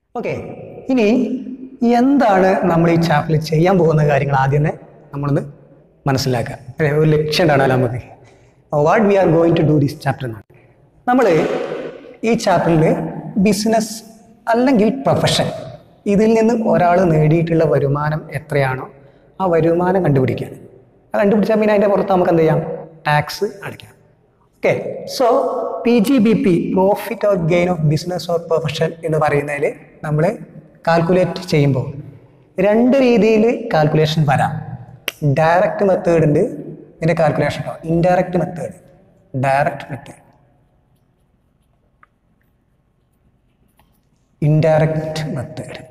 Okay ഇനി എന്താണ് നമ്മൾ ഈ ചാപ്റ്ററിൽ ചെയ്യാൻ പോകുന്ന കാര്യങ്ങൾ ആദ്യം തന്നെ നമ്മളൊന്ന് മനസ്സിലാക്കുക അല്ലേ? ഒരു ലക്ഷ്യം ഉണ്ടാണല്ലോ നമുക്ക് what we are going to do this chapter എന്നാണ് നമ്മൾ ഈ ചാപ്റ്ററിൽ ബിസിനസ് അല്ലെങ്കിൽ പ്രൊഫഷൻ ഇതിൽ നിന്ന് ഒരാൾ നേടിയിട്ടുള്ള വരുമാനം എത്രയാണോ ആ വരുമാനം കണ്ടുപിടിക്കുകയാണ് അത് കണ്ടുപിടിച്ചാൽ പിന്നെ അതിൻ്റെ പുറത്ത് നമുക്ക് എന്ത് ചെയ്യാം ടാക്സ് അടയ്ക്കാം okay so P G B P profit or gain of business or profession എന്ന് പറയുന്നതിൽ നമ്മൾ കാൽക്കുലേറ്റ് ചെയ്യുമ്പോൾ രണ്ട് രീതിയിൽ കാൽക്കുലേഷൻ വരാം ഡയറക്റ്റ് മെത്തേഡ് ഉണ്ട് ഇതിൻ്റെ കാൽക്കുലേഷൻ ഉണ്ടാവും indirect method direct method indirect method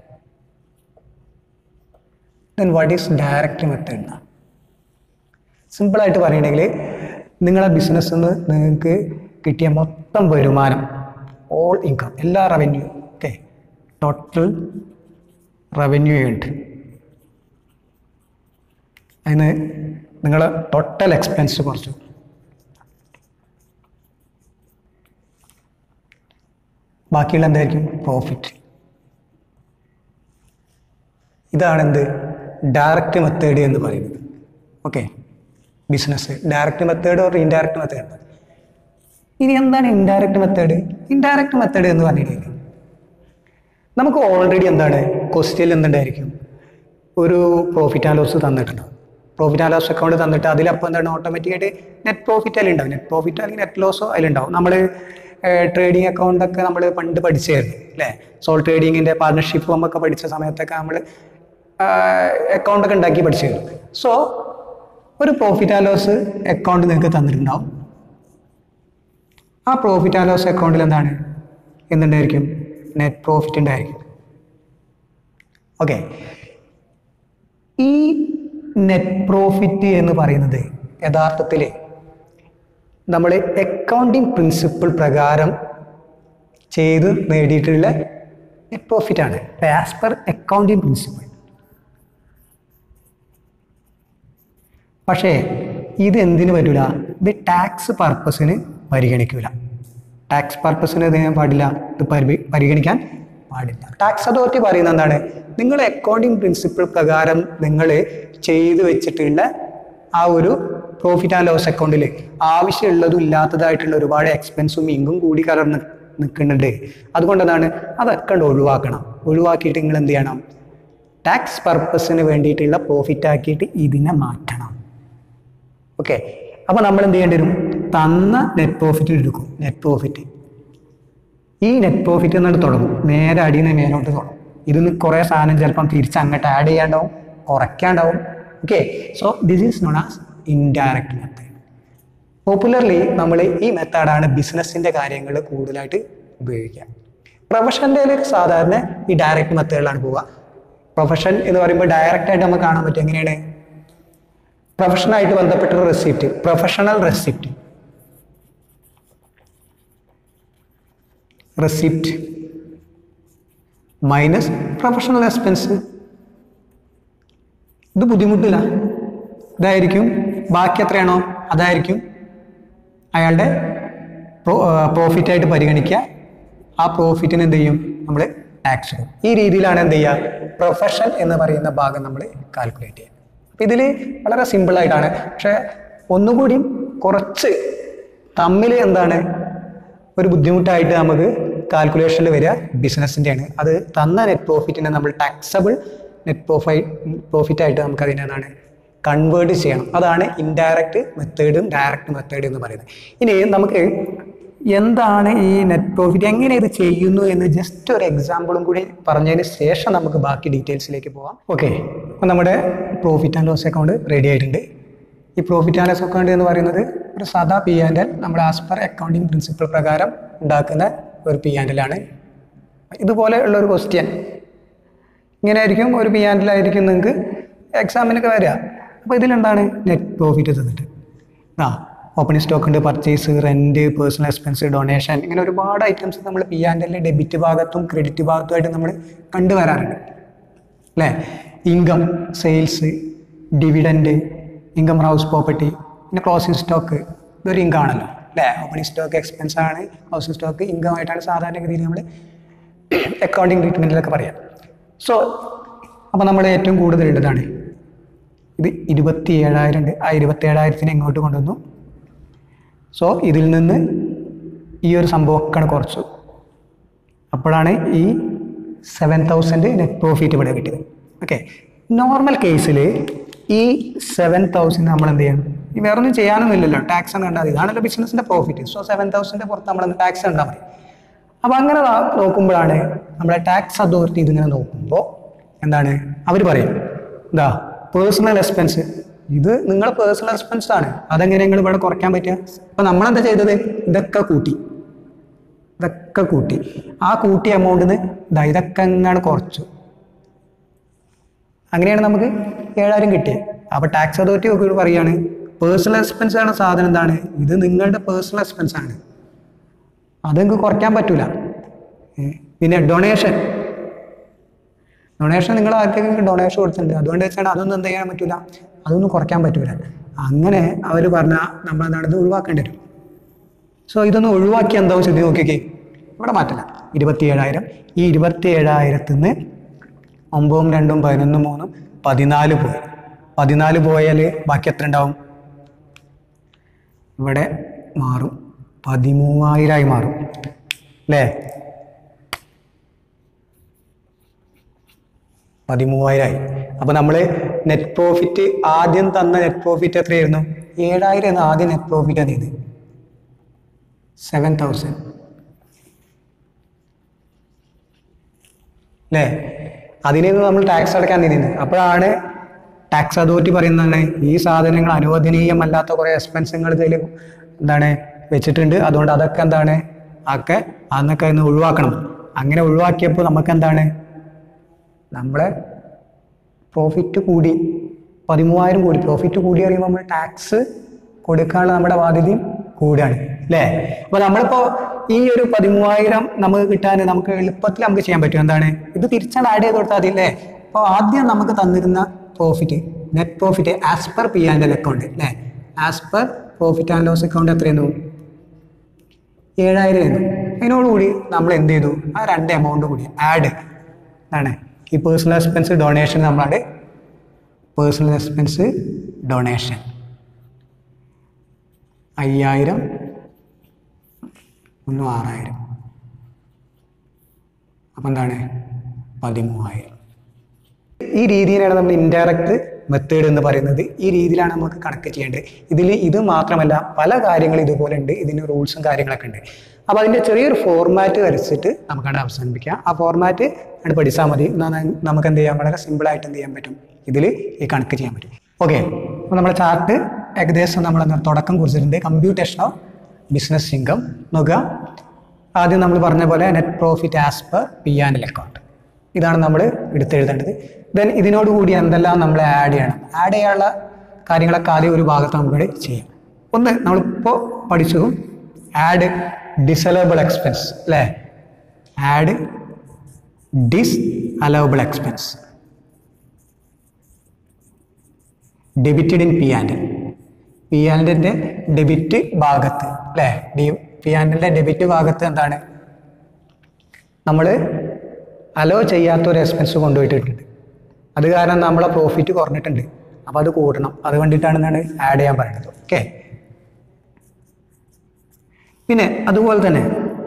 then what is direct method എന്നാണ് സിമ്പിളായിട്ട് പറയുകയാണെങ്കിൽ നിങ്ങളെ ബിസിനസ്സിൽ നിന്ന് നിങ്ങൾക്ക് കിട്ടിയ മൊത്തം വരുമാനം ഓൾ ഇൻകം എല്ലാ റവന്യൂ ഓക്കെ ടോട്ടൽ റവന്യൂ ഉണ്ട് അതിന് നിങ്ങൾ ടോട്ടൽ എക്സ്പെൻസ് കുറച്ചു ബാക്കിയുള്ള എന്തായിരിക്കും പ്രോഫിറ്റ് ഇതാണ് എന്ത് ഡയറക്റ്റ് മെത്തേഡ് എന്ന് പറയുന്നത് okay business direct method or indirect method ഇനി എന്താണ് ഇൻഡയറക്റ്റ് മെത്തേഡ് ഇൻഡയറക്റ്റ് മെത്തേഡ് എന്ന് പറഞ്ഞിട്ടുണ്ടെങ്കിൽ നമുക്ക് ഓൾറെഡി എന്താണ് ക്വസ്റ്റ്യൻ എന്തുണ്ടായിരിക്കും ഒരു പ്രോഫിറ്റ് ആൻഡ് ലോസ് തന്നിട്ടുണ്ടാവും പ്രോഫിറ്റ് ആൻഡ് ലോസ് അക്കൗണ്ട് തന്നിട്ട് അതിലപ്പോൾ എന്താണ് ഓട്ടോമാറ്റിക്കായിട്ട് നെറ്റ് പ്രോഫിറ്റ് അതിലുണ്ടാവും നെറ്റ് പ്രോഫിറ്റ് അല്ലെങ്കിൽ നെറ്റ് ലോസോ അതിലുണ്ടാവും നമ്മൾ ട്രേഡിംഗ് അക്കൗണ്ട് ഒക്കെ നമ്മൾ പണ്ട് പഠിച്ചായിരുന്നു അല്ലേ സോൾ ട്രേഡിങ്ങിൻ്റെ പാർട്ണർഷിപ്പ് ഒക്കെ പഠിച്ച സമയത്തൊക്കെ നമ്മൾ അക്കൗണ്ട് ഒക്കെ ഉണ്ടാക്കി പഠിച്ചിരുന്നു സോ ഒരു പ്രോഫിറ്റ് ആൻഡ് ലോസ് അക്കൗണ്ട് നിങ്ങൾക്ക് തന്നിട്ടുണ്ടാവും ആ പ്രോഫിറ്റ് ആൻഡ് ലോസ് അക്കൗണ്ടിൽ എന്താണ് എന്തുണ്ടായിരിക്കും നെറ്റ് പ്രോഫിറ്റ് ഉണ്ടായിരിക്കും ഓക്കെ ഈ നെറ്റ് പ്രോഫിറ്റ് എന്ന് പറയുന്നത് യഥാർത്ഥത്തിൽ നമ്മൾ അക്കൗണ്ടിങ് പ്രിൻസിപ്പിൾ പ്രകാരം ചെയ്ത് നേടിയിട്ടുള്ള നെറ്റ് പ്രോഫിറ്റ് ആണ് ആസ് പെർ അക്കൗണ്ടിങ് പ്രിൻസിപ്പിൾ പക്ഷേ ഇത് എന്തിനു പറ്റൂല ഇത് ടാക്സ് പർപ്പസിന് പരിഗണിക്കൂല ടാക്സ് പർപ്പസിന് ഇത് ചെയ്യാൻ പാടില്ല ഇത് പരി- പരിഗണിക്കാൻ പാടില്ല ടാക്സ് അതോറിറ്റി പറയുന്നത് എന്താണ് നിങ്ങൾ അക്കൗണ്ടിങ് പ്രിൻസിപ്പിൾ പ്രകാരം നിങ്ങൾ ചെയ്തു വെച്ചിട്ടുള്ള ആ ഒരു പ്രോഫിറ്റ് ആൻഡ് ലോസ് അക്കൗണ്ടിൽ ആവശ്യമുള്ളതും ഇല്ലാത്തതായിട്ടുള്ള ഒരുപാട് എക്സ്പെൻസും ഇങ്കും കൂടി കലർന്ന് നിൽക്കുന്നുണ്ട് അതുകൊണ്ട് എന്താണ് അതൊക്കെ ഉണ്ട് ഒഴിവാക്കണം ഒഴിവാക്കിയിട്ട് നിങ്ങൾ എന്ത് ചെയ്യണം ടാക്സ് പർപ്പസിന് വേണ്ടിയിട്ടുള്ള പ്രോഫിറ്റ് ആക്കിയിട്ട് ഇതിനെ മാറ്റണം ഓക്കെ അപ്പോൾ നമ്മൾ എന്ത് ചെയ്യേണ്ടി വരും തന്ന നെറ്റ് പ്രോഫിറ്റ് എടുക്കും നെറ്റ് പ്രോഫിറ്റ് ഈ നെറ്റ് പ്രോഫിറ്റ് എന്നിട്ട് തുടങ്ങും നേരെ അടിയിൽ നിന്ന് മേലോട്ട് തുടങ്ങും ഇതിന് കുറേ സാധനം ചിലപ്പം തിരിച്ച് അങ്ങോട്ട് ആഡ് ചെയ്യാണ്ടാവും കുറയ്ക്കാണ്ടാവും okay so this is known as indirect method popularly നമ്മൾ ഈ മെത്തേഡാണ് ബിസിനസ്സിൻ്റെ കാര്യങ്ങൾ കൂടുതലായിട്ട് ഉപയോഗിക്കുക പ്രൊഫഷൻ്റെ സാധാരണ ഈ ഡയറക്റ്റ് മെത്തേഡിലാണ് പോവുക പ്രൊഫഷൻ എന്ന് പറയുമ്പോൾ ഡയറക്റ്റ് ആയിട്ട് നമുക്ക് കാണാൻ പറ്റും എങ്ങനെയാണ് പ്രൊഫഷനായിട്ട് ബന്ധപ്പെട്ട receipt professional receipt receipt minus professional expense ഇത് ബുദ്ധിമുട്ടില്ല ഇതായിരിക്കും ബാക്കി എത്രയാണോ അതായിരിക്കും അയാളുടെ പ്രോഫിറ്റ് ആയിട്ട് പരിഗണിക്കുക ആ പ്രോഫിറ്റിന് എന്ത് ചെയ്യും നമ്മൾ ടാക്സ് ഇടും ഈ രീതിയിലാണ് എന്ത് ചെയ്യുക പ്രൊഫഷൻ എന്ന് പറയുന്ന ഭാഗം നമ്മൾ കാൽക്കുലേറ്റ് ചെയ്യുക അപ്പം ഇതിൽ വളരെ സിമ്പിളായിട്ടാണ് പക്ഷേ ഒന്നുകൂടി കുറച്ച് തമ്മിൽ എന്താണ് ഒരു ബുദ്ധിമുട്ടായിട്ട് നമുക്ക് കാൽക്കുലേഷനിൽ വരിക ബിസിനസ്സിൻ്റെയാണ് അത് തന്ന നെറ്റ് പ്രോഫിറ്റിനെ നമ്മൾ ടാക്സബിൾ നെറ്റ് പ്രോഫൈ പ്രോഫിറ്റ് ആയിട്ട് നമുക്ക് അതിനെന്താണ് കൺവേർട്ട് ചെയ്യണം അതാണ് ഇൻഡയറക്റ്റ് മെത്തേഡും ഡയറക്റ്റ് മെത്തേഡ് എന്ന് പറയുന്നത് ഇനി നമുക്ക് എന്താണ് ഈ നെറ്റ് പ്രോഫിറ്റ് എങ്ങനെ ഇത് ചെയ്യുന്നു എന്ന് ജസ്റ്റ് ഒരു എക്സാമ്പിളും കൂടി പറഞ്ഞതിന് ശേഷം നമുക്ക് ബാക്കി ഡീറ്റെയിൽസിലേക്ക് പോവാം ഓക്കെ അപ്പോൾ നമ്മുടെ profit and loss account ready ആയിട്ടുണ്ട് ഈ പ്രോഫിറ്റ് ആൻഡ് ലോസ് അക്കൗണ്ട് എന്ന് പറയുന്നത് ഒരു സാധാ പി ആൻഡ് എൽ നമ്മൾ ആസ് പെർ അക്കൗണ്ടിങ് പ്രിൻസിപ്പിൾ പ്രകാരം ഉണ്ടാക്കുന്ന ഒരു പി ആൻഡ് എൽ ആണ് ഇതുപോലെ ഉള്ള ഒരു ക്വസ്റ്റ്യൻ ഇങ്ങനെ ആയിരിക്കും ഒരു പി ആൻഡ് എൽ ആയിരിക്കും നിങ്ങൾക്ക് എക്സാമിനൊക്കെ വരിക അപ്പോൾ ഇതിലെന്താണ് നെറ്റ് പ്രോഫിറ്റ് തന്നിട്ട് ആ ഓപ്പണിംഗ് സ്റ്റോക്ക് ഉണ്ട് purchase rent personal expense donation ഇങ്ങനെ ഒരുപാട് ഐറ്റംസ് നമ്മൾ പി ആൻഡ് എല്ലിൽ ഡെബിറ്റ് ഭാഗത്തും ക്രെഡിറ്റ് ഭാഗത്തുമായിട്ട് നമ്മൾ കണ്ടുവരാറുണ്ട് അല്ലേ income sales dividend income house property പിന്നെ ക്ലോസിംഗ് സ്റ്റോക്ക് ഇതൊരു ഇൻകം ആണല്ലോ അല്ലേ ഓപ്പണിംഗ് സ്റ്റോക്ക് എക്സ്പെൻസ് ആണ് ഹൗസിംഗ് സ്റ്റോക്ക് ഇൻകം ആയിട്ടാണ് സാധാരണഗതിയിൽ നമ്മൾ അക്കൗണ്ടിങ് ട്രീറ്റ്മെൻറ്റിലൊക്കെ പറയാം സോ അപ്പോൾ നമ്മൾ ഏറ്റവും കൂടുതൽ ഉള്ളതാണ് ഇത് ഇരുപത്തി ഏഴായിരം ഉണ്ട് ആ ഇരുപത്തി ഏഴായിരത്തിനെ ഇങ്ങോട്ട് കൊണ്ടുവന്നു സോ ഇതിൽ നിന്ന് ഈ ഒരു സംഭവമൊക്കെ കുറച്ചു അപ്പോഴാണ് ഈ സെവൻ തൗസൻഡ് നെറ്റ് പ്രോഫിറ്റ് ഇവിടെ കിട്ടിയത് ഓക്കെ നോർമൽ കേസിൽ ഈ സെവൻ തൗസൻഡ് നമ്മൾ എന്ത് ചെയ്യണം ഈ വേറെ ഒന്നും ചെയ്യാനൊന്നുമില്ലല്ലോ ടാക്സ് എന്ന് കണ്ടാൽ മതി ഇതാണല്ലോ ബിസിനസിൻ്റെ പ്രോഫിറ്റ് സോ സെവൻ തൗസൻഡ് പുറത്ത് നമ്മൾ ടാക്സ് കണ്ടാൽ മതി അപ്പോൾ അങ്ങനെ നാ- നോക്കുമ്പോഴാണ് നമ്മളെ ടാക്സ് അതോറിറ്റി ഇതിങ്ങനെ നോക്കുമ്പോൾ എന്താണ് അവർ പറയും എന്താ പേഴ്സണൽ എക്സ്പെൻസ് ഇത് നിങ്ങളെ പേഴ്സണൽ എക്സ്പെൻസ് ആണ് അതെങ്ങനെ നിങ്ങൾ ഇവിടെ കുറയ്ക്കാൻ പറ്റുക അപ്പോൾ നമ്മളെന്താ ചെയ്തത് ഇതൊക്കെ കൂട്ടി ഇതൊക്കെ കൂട്ടി ആ കൂട്ടിയ എമൗണ്ടിൽ നിന്ന് ഇതാ ഇതൊക്കെ എങ്ങാണ് കുറച്ചു അങ്ങനെയാണ് നമുക്ക് ഏഴായിരം കിട്ടിയത് അപ്പോൾ ടാക്സ് അതോറിറ്റി ഒക്കെ പറയുകയാണ് പേഴ്സണൽ എക്സ്പെൻസ് ആണ് സാധനം എന്താണ് ഇത് നിങ്ങളുടെ പേഴ്സണൽ എക്സ്പെൻസ് ആണ് അത് നിങ്ങൾക്ക് കുറയ്ക്കാൻ പറ്റൂല ഏ, പിന്നെ ഡൊണേഷൻ ഡൊണേഷൻ നിങ്ങൾ ആർക്കെങ്കിലും ഡൊണേഷൻ കൊടുത്തിട്ടുണ്ട് അതുകൊണ്ട് വെച്ചാൽ അതൊന്നും എന്ത് ചെയ്യാൻ പറ്റൂല അതൊന്നും കുറയ്ക്കാൻ പറ്റൂല അങ്ങനെ അവർ പറഞ്ഞാൽ നമ്മൾ എന്താണ് ഇത് ഒഴിവാക്കേണ്ടി വരും സോ ഇതൊന്ന് ഒഴിവാക്കി എന്താവും ചെയ്ത് നോക്കിക്കേ ഇവിടെ മാറ്റില്ല ഇരുപത്തി ഏഴായിരം ഈ ഇരുപത്തി ഏഴായിരത്തിൽ നിന്ന് ഒമ്പതും രണ്ടും പതിനൊന്നും മൂന്നും പതിനാല് പോയി പതിനാല് പോയാൽ ബാക്കി എത്ര ഉണ്ടാവും ഇവിടെ മാറും പതിമൂവായിരമായി മാറും അല്ലേ പതിമൂവായിരമായി അപ്പോൾ നമ്മൾ നെറ്റ് പ്രോഫിറ്റ് ആദ്യം തന്ന നെറ്റ് പ്രോഫിറ്റ് എത്രയായിരുന്നു ഏഴായിരം എന്ന് ആദ്യം നെറ്റ് പ്രോഫിറ്റ് ആണ് ഇത് സെവൻ തൗസൻഡ് അല്ലേ അതിൽ നിന്ന് നമ്മൾ ടാക്സ് അടക്കാൻ നിന്നത് അപ്പോഴാണ് ടാക്സ് അതോറിറ്റി പറയുന്നതാണ് ഈ സാധനങ്ങൾ അനുവദനീയമല്ലാത്ത കുറേ എക്സ്പെൻസുകൾ ഇതിൽ എന്താണ് വെച്ചിട്ടുണ്ട് അതുകൊണ്ട് അതൊക്കെ എന്താണ് ഒക്കെ അന്നൊക്കെ ഇന്ന് ഒഴിവാക്കണം അങ്ങനെ ഒഴിവാക്കിയപ്പോൾ നമുക്ക് എന്താണ് നമ്മളെ പ്രോഫിറ്റ് കൂടി പതിമൂവായിരം കൂടി പ്രോഫിറ്റ് കൂടി അറിയുമ്പോൾ നമ്മൾ ടാക്സ് കൊടുക്കാനുള്ള നമ്മുടെ ബാധ്യതയും കൂടുകയാണ് അല്ലേ അപ്പോൾ നമ്മളിപ്പോൾ ഈ ഒരു പതിമൂവായിരം നമുക്ക് കിട്ടാൻ നമുക്ക് എളുപ്പത്തിൽ നമുക്ക് ചെയ്യാൻ പറ്റും എന്താണ് ഇത് തിരിച്ചാണ് ആഡ് ചെയ്ത് കൊടുത്താൽ മതി അല്ലേ അപ്പോൾ ആദ്യം നമുക്ക് തന്നിരുന്ന profit net profit as per P and L account അല്ലേ as per profit and loss account എത്രയായിരുന്നു ഏഴായിരം ആയിരുന്നു അതിനോടുകൂടി നമ്മൾ എന്ത് ചെയ്തു ആ രണ്ട് എമൗണ്ട് കൂടി ആഡ് എന്താണ് ഈ പേഴ്സണൽ എക്സ്പെൻസ് ഡൊണേഷൻ നമ്മളാണ് പേഴ്സണൽ എക്സ്പെൻസ് ഡൊണേഷൻ അയ്യായിരം ഒന്നും ആറായിരം അപ്പം എന്താണ് പതിമൂവായിരം ഈ രീതിയിലാണ് നമ്മൾ ഇൻഡയറക്റ്റ് മെത്തേഡ് എന്ന് പറയുന്നത് ഈ രീതിയിലാണ് നമുക്ക് കണക്ക് ചെയ്യേണ്ടത് ഇതിൽ ഇത് മാത്രമല്ല പല കാര്യങ്ങളും ഇതുപോലെ ഉണ്ട് ഇതിന് റൂൾസും കാര്യങ്ങളൊക്കെ ഉണ്ട് അപ്പോൾ അതിൻ്റെ ചെറിയൊരു ഫോർമാറ്റ് വരച്ചിട്ട് നമുക്കവിടെ അവസാനിപ്പിക്കാം ആ ഫോർമാറ്റ് അവിടെ പഠിച്ചാൽ മതി എന്നാൽ നമുക്ക് എന്ത് ചെയ്യാം വളരെ സിമ്പിളായിട്ട് എന്ത് ചെയ്യാൻ പറ്റും ഇതിൽ ഈ കണക്ക് ചെയ്യാൻ പറ്റും ഓക്കെ അപ്പോൾ നമ്മുടെ ചാർട്ട് ഏകദേശം നമ്മൾ അന്ന് തുടക്കം കുറിച്ചിട്ടുണ്ട് കമ്പ്യൂട്ടേഷൻ ഓഫ് ബിസിനസ് ഇൻകം നോക്കുക ആദ്യം നമ്മൾ പറഞ്ഞ പോലെ net profit as per P and account ഇതാണ് നമ്മൾ എടുത്തെഴുതേണ്ടത് ദെൻ ഇതിനോടുകൂടി എന്തെല്ലാം നമ്മൾ ആഡ് ചെയ്യണം ആഡ് ചെയ്യാനുള്ള കാര്യങ്ങളൊക്കെ ആദ്യം ഒരു ഭാഗത്ത് നമുക്ക് ചെയ്യാം ഒന്ന് നമ്മളിപ്പോൾ പഠിച്ചു ആഡ് ഡിസലബിൾ എക്സ്പെൻസ് അല്ലേ add disallowable expense debited in P and P ആൻഡിൻ്റെ ഡെബിറ്റ് ഭാഗത്ത് അല്ലേ ഡി പി ആൻഡിൻ്റെ ഡെബിറ്റ് ഭാഗത്ത് എന്താണ് നമ്മൾ അലോ ചെയ്യാത്ത ഒരു എക്സ്പെൻസ് കൊണ്ടുപോയിട്ടിട്ടുണ്ട് അത് കാരണം നമ്മളെ പ്രോഫിറ്റ് കുറഞ്ഞിട്ടുണ്ട് അപ്പോൾ അത് കൂട്ടണം അത് വേണ്ടിയിട്ടാണ് എന്താണ് ആഡ് ചെയ്യാൻ പറയുന്നത് ഓക്കെ പിന്നെ അതുപോലെ തന്നെ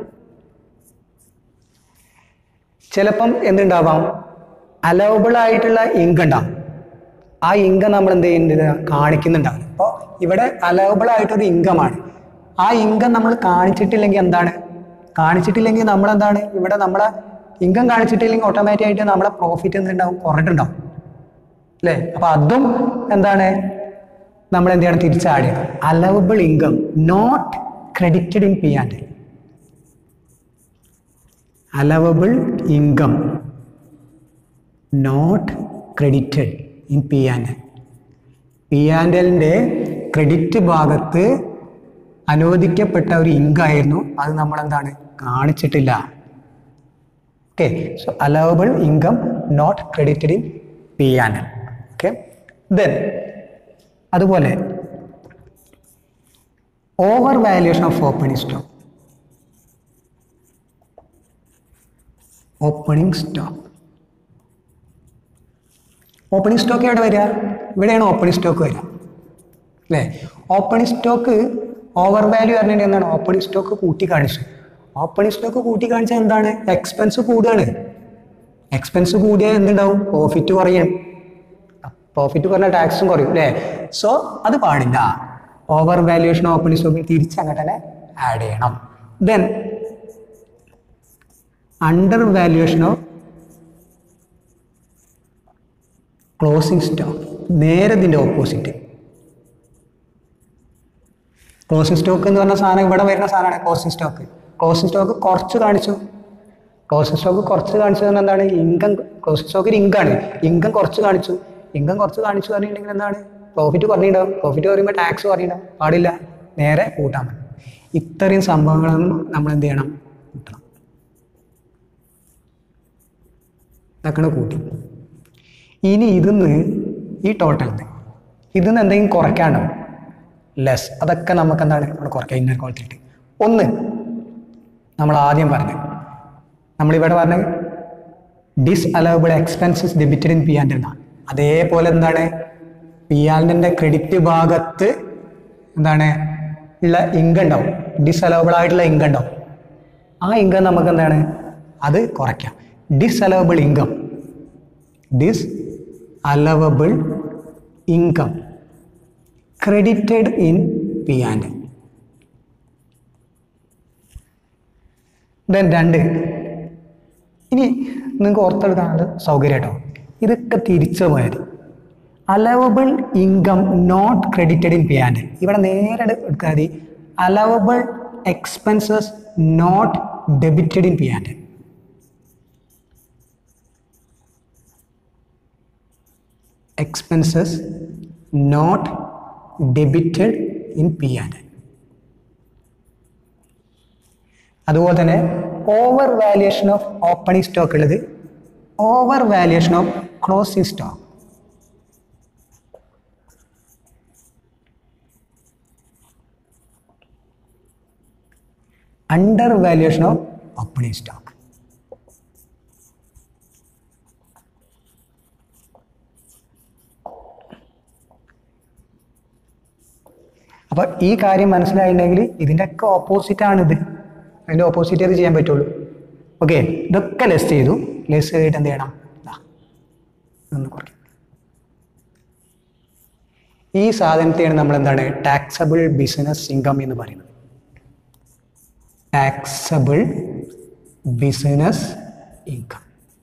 ചിലപ്പം എന്തുണ്ടാവാം അലവബിൾ ആയിട്ടുള്ള ഇൻകം ഉണ്ടാവും ആ ഇൻകം നമ്മൾ എന്ത് ചെയ്യുന്നില്ല കാണിക്കുന്നുണ്ടാവും അപ്പോൾ ഇവിടെ അലവബിൾ ആയിട്ടൊരു ഇൻകമാണ് ആ ഇൻകം നമ്മൾ കാണിച്ചിട്ടില്ലെങ്കിൽ എന്താണ് കാണിച്ചിട്ടില്ലെങ്കിൽ നമ്മളെന്താണ് ഇവിടെ നമ്മളെ ഇൻകം കാണിച്ചിട്ടില്ലെങ്കിൽ ഓട്ടോമാറ്റിക് ആയിട്ട് നമ്മളെ പ്രോഫിറ്റ് എന്തുണ്ടാവും കുറഞ്ഞിട്ടുണ്ടാവും അല്ലേ അപ്പൊ അതും എന്താണ് നമ്മൾ എന്ത് ചെയ്യണം തിരിച്ചാഡ് ചെയ്യണം allowable income not credited in P and allowable income not credited in P and P and എല്ലിൻ്റെ ക്രെഡിറ്റ് ഭാഗത്ത് അനുവദിക്കപ്പെട്ട ഒരു ഇൻകം ആയിരുന്നു അത് നമ്മൾ എന്താണ് കാണിച്ചിട്ടില്ല okay so allowable income not credited in P and L okay then അതുപോലെ over valuation of opening stock opening stock opening stock എവിടെ വരിക ഇവിടെയാണ് ഓപ്പണിംഗ് സ്റ്റോക്ക് വരിക അല്ലേ ഓപ്പണിംഗ് സ്റ്റോക്ക് ഓവർ വാല്യൂ പറഞ്ഞിട്ട് എന്താണ് ഓപ്പണിംഗ് സ്റ്റോക്ക് കൂട്ടി കാണിച്ചു ഓപ്പണിംഗ് സ്റ്റോക്ക് കൂട്ടി കാണിച്ചാൽ എന്താണ് എക്സ്പെൻസ് കൂടുകയാണ് എക്സ്പെൻസ് കൂടിയാൽ എന്തുണ്ടാവും പ്രോഫിറ്റ് കുറയും പ്രോഫിറ്റ് കുറഞ്ഞാൽ ടാക്സും കുറയും അല്ലേ സോ അത് പാടില്ല ഓവർ വാല്യൂഷൻ ഓപ്പണിംഗ് സ്റ്റോക്കിൽ തിരിച്ചങ്ങോട്ട് തന്നെ ആഡ് ചെയ്യണം then under valuation of closing stock നേരെ ഇതിൻ്റെ ഓപ്പോസിറ്റ് ക്ലോസിംഗ് സ്റ്റോക്ക് എന്ന് പറഞ്ഞ സാധനം ഇവിടെ വരുന്ന സാധനമാണ് ക്ലോസിംഗ് സ്റ്റോക്ക് ക്ലോസിംഗ് സ്റ്റോക്ക് കുറച്ച് കാണിച്ചു ക്ലോസിംഗ് സ്റ്റോക്ക് കുറച്ച് കാണിച്ചു പറഞ്ഞാൽ എന്താണ് ഇൻകം ക്ലോസിംഗ് സ്റ്റോക്കിൽ ഇൻകാണ് ഇൻകം കുറച്ച് കാണിച്ചു ഇൻകം കുറച്ച് കാണിച്ചു പറഞ്ഞിട്ടുണ്ടെങ്കിൽ എന്താണ് പ്രോഫിറ്റ് കുറഞ്ഞിട്ടുണ്ടാവും പ്രോഫിറ്റ് കുറയുമ്പോൾ ടാക്സ് കുറഞ്ഞിട്ടുണ്ടാവും പാടില്ല നേരെ കൂട്ടാൻ പറ്റും ഇത്രയും സംഭവങ്ങളൊന്നും നമ്മൾ എന്ത് ചെയ്യണം കൂട്ടണം ഇതൊക്കെ കൂട്ടി ഇനി ഇതിന്ന് ഈ ടോട്ടലിന് ഇതിന്ന് എന്തെങ്കിലും കുറയ്ക്കാണ്ടോ ലെസ് അതൊക്കെ നമുക്ക് എന്താണ് നമ്മൾ കുറയ്ക്കുക ഇന്നർ ക്വാളിറ്റി ഒന്ന് നമ്മൾ ആദ്യം പറഞ്ഞു നമ്മളിവിടെ പറഞ്ഞ disallowable expenses debited in P and എന്നാണ് അതേപോലെ എന്താണ് പി ആൻഡിൻ്റെ ക്രെഡിറ്റ് ഭാഗത്ത് എന്താണ് ഉള്ള ഇൻകം ഉണ്ടാവും ഡിസ് അലവബിൾ ആയിട്ടുള്ള ഇൻകം ഉണ്ടാവും ആ ഇൻകം നമുക്ക് എന്താണ് അത് കുറയ്ക്കാം disallowable income disallowable income credited in P and then രണ്ട് ഇനി നിങ്ങൾക്ക് ഓർത്തെടുക്കാനുള്ള സൗകര്യം കേട്ടോ ഇതൊക്കെ തിരിച്ചു പോയത് allowable income not credited in P and ഇവിടെ നേരെ എടുക്കാതെ മതി allowable expenses not debited in P and expenses not debited in P and അതുപോലെ തന്നെ over valuation of opening stock ഉള്ളത് over valuation of closing stock under valuation of opening stock അപ്പോൾ ഈ കാര്യം മനസ്സിലായിട്ടുണ്ടെങ്കിൽ ഇതിൻ്റെ ഒക്കെ ഓപ്പോസിറ്റ് ആണിത് അതിൻ്റെ ഓപ്പോസിറ്റ് അത് ചെയ്യാൻ പറ്റുള്ളൂ ഓക്കെ ഇതൊക്കെ ലെസ് ചെയ്തു ലെസ് ചെയ്തിട്ട് എന്ത് ചെയ്യണം ദാ, ഇതൊന്ന് കുറയ്ക്കും ഈ സാധനത്തെയാണ് നമ്മൾ എന്താണ് ടാക്സബിൾ ബിസിനസ് ഇൻകം എന്ന് പറയുന്നത് ടാക്സബിൾ ബിസിനസ് ഇൻകം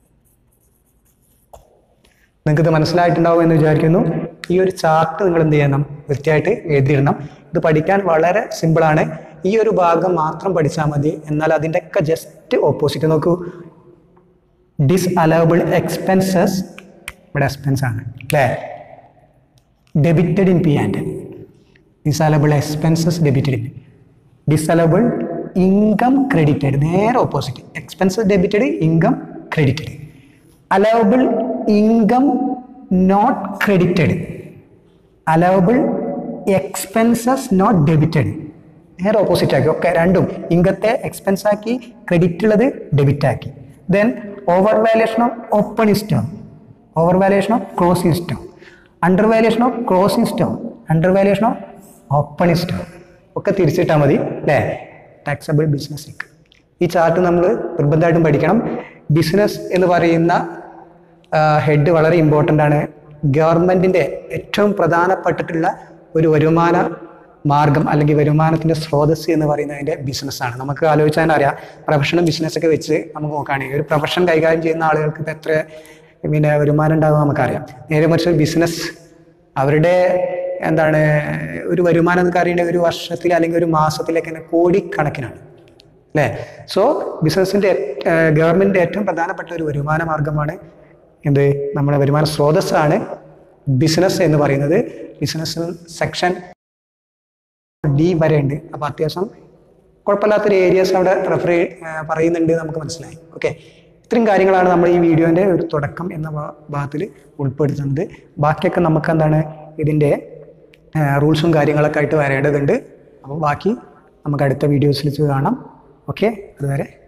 നിങ്ങൾക്കിത് മനസ്സിലായിട്ടുണ്ടാവും എന്ന് വിചാരിക്കുന്നു ഈ ഒരു ചാർട്ട് നിങ്ങൾ എന്ത് ചെയ്യണം കൃത്യമായിട്ട് എഴുതിയിടണം ഇത് പഠിക്കാൻ വളരെ സിമ്പിളാണ് ഈ ഒരു ഭാഗം മാത്രം പഠിച്ചാൽ മതി എന്നാൽ അതിൻ്റെയൊക്കെ ജസ്റ്റ് ഓപ്പോസിറ്റ് നോക്കൂ ഡിസ് അലവബിൾ എക്സ്പെൻസസ് ഇവിടെ എക്സ്പെൻസ് ആണ് അല്ലേ debited in P and disallowable expenses debited in disallowable income credited നേരെ opposite expenses debited income credited allowable income not credited allowable expenses not debited നേരെ ഓപ്പോസിറ്റ് ആക്കി ഒക്കെ രണ്ടും ഇൻകത്തെ എക്സ്പെൻസ് ആക്കി ക്രെഡിറ്റ് ഉള്ളത് ഡെബിറ്റ് ആക്കി then over valuation of opening stock over valuation of closing stock under valuation of closing stock under valuation of opening stock ഒക്കെ തിരിച്ചിട്ടാൽ മതി അല്ലേ ടാക്സബിൾ ബിസിനസ് ഇൻകം ഈ ചാർട്ട് നമ്മൾ നിർബന്ധമായിട്ടും പഠിക്കണം ബിസിനസ് എന്ന് പറയുന്ന ഹെഡ് വളരെ ഇമ്പോർട്ടൻ്റ് ആണ് ഗവൺമെൻറ്റിൻ്റെ ഏറ്റവും പ്രധാനപ്പെട്ടിട്ടുള്ള ഒരു വരുമാന മാർഗം അല്ലെങ്കിൽ വരുമാനത്തിൻ്റെ സ്രോതസ് എന്ന് പറയുന്നതിൻ്റെ ബിസിനസ്സാണ് നമുക്ക് ആലോചിച്ചാൽ അറിയാം പ്രൊഫഷണൽ ബിസിനസ്സൊക്കെ വെച്ച് നമുക്ക് നോക്കുകയാണെങ്കിൽ ഒരു പ്രൊഫഷൻ കൈകാര്യം ചെയ്യുന്ന ആളുകൾക്ക് ഇപ്പോൾ എത്ര പിന്നെ വരുമാനം ഉണ്ടാകും നമുക്കറിയാം നേരെ മറിച്ച് ബിസിനസ് അവരുടെ എന്താണ് ഒരു വരുമാനം എന്നൊക്കെ അറിയേണ്ടത് ഒരു വർഷത്തിൽ അല്ലെങ്കിൽ ഒരു മാസത്തിലേക്ക് തന്നെ കോടിക്കണക്കിനാണ് അല്ലേ സോ ബിസിനസ്സിൻ്റെ ഗവൺമെൻറ്റിൻ്റെ ഏറ്റവും പ്രധാനപ്പെട്ട ഒരു വരുമാന മാർഗമാണ് എന്ത് നമ്മുടെ വരുമാന സ്രോതസ്സാണ് ബിസിനസ് എന്ന് പറയുന്നത് ബിസിനസ് സെക്ഷൻ ഡി വരെ ഉണ്ട് അപ്പോൾ അത്യാവശ്യം കുഴപ്പമില്ലാത്തൊരു ഏരിയാസ് അവിടെ റെഫർ പറയുന്നുണ്ട് നമുക്ക് മനസ്സിലായി ഓക്കെ ഇത്രയും കാര്യങ്ങളാണ് നമ്മൾ ഈ വീഡിയോൻ്റെ ഒരു തുടക്കം എന്ന ഭാ- ഭാഗത്തിൽ ഉൾപ്പെടുത്തുന്നത് ബാക്കിയൊക്കെ നമുക്ക് എന്താണ് ഇതിൻ്റെ റൂൾസും കാര്യങ്ങളൊക്കെ ആയിട്ട് വരേണ്ടതുണ്ട് അപ്പോൾ ബാക്കി നമുക്ക് അടുത്ത വീഡിയോസിൽ വെച്ച് കാണാം ഓക്കെ അതുവരെ